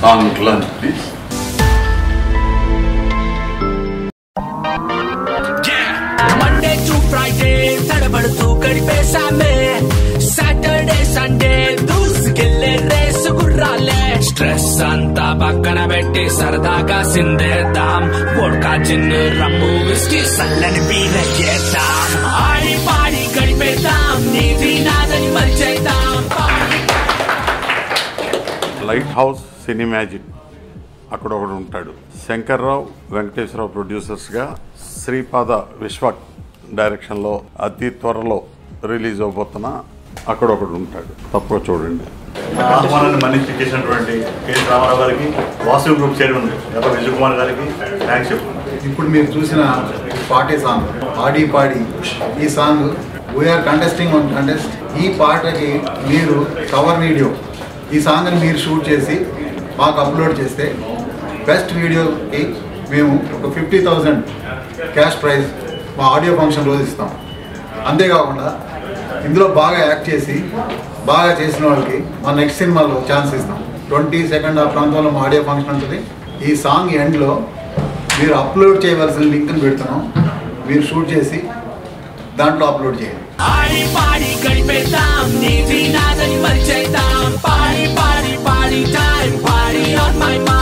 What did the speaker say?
song lunch please Monday to Friday తడబడుతూ గడిపేశామే Saturday Sunday దూసుకెళ్లే రేసు గుర్రాలే స్ట్రెస్ అంతా పక్కన పెట్టి సరదాగా సిందేద్దాం వోడ్కా జిన్ను రమ్ము విస్కీ సల్లని పీరకేద్దాం ఆడి పాడి గడిపేద్దాం నీది నాదని మరిచేద్దాం లైట్ హౌస్ సినీ మ్యాజిక్ అక్కడ ఒకడు ఉంటాడు శంకర్రావు వెంకటేశ్వరరావు ప్రొడ్యూసర్స్గా శ్రీపాద విశ్వక్ డైరెక్షన్లో అతి త్వరలో రిలీజ్ అవబోతున్న అక్కడ ఒకడు ఉంటాడు తప్పక చూడండి ఆ ఆహ్వానాన్ని మన్నించి చేసినటువంటి కె రామారావు గారికి వాసు గ్రూప్ చైర్మన్ ఎప్ప విజయ్ కుమార్ గారికి థ్యాంక్స్ చెప్తున్నాను ఇప్పుడు మీరు చూసిన పాటే సాంగ్ పాడి పాడి ఈ song we are contesting one contest ఈ పాటకి మీరు కవర్ వీడియో ఈ సాంగ్ని మీరు షూట్ చేసి మాకు అప్లోడ్ చేస్తే బెస్ట్ వీడియోకి మేము ఒక ఫిఫ్టీ థౌజండ్ క్యాష్ ప్రైజ్ మా ఆడియో ఫంక్షన్ రోజు ఇస్తాం అంతేకాకుండా ఇందులో బాగా యాక్ట్ చేసి బాగా చేసిన వాళ్ళకి మా నెక్స్ట్ సినిమాలో ఛాన్స్ ఇస్తాం ట్వంటీ సెకండ్ ఆ ప్రాంతంలో మా ఆడియో ఫంక్షన్ ఉంటుంది ఈ సాంగ్ ఎండ్లో మీరు అప్లోడ్ చేయవలసిన లింక్ని పెడుతున్నాం మీరు షూట్ చేసి దాంట్లో అప్లోడ్ చేయండి ఆడి పాడి గడిపేద్దాం నీది నాదని మరిచేద్దాం పాడి పాడి పాడి టైం పాడి ఆన్ మై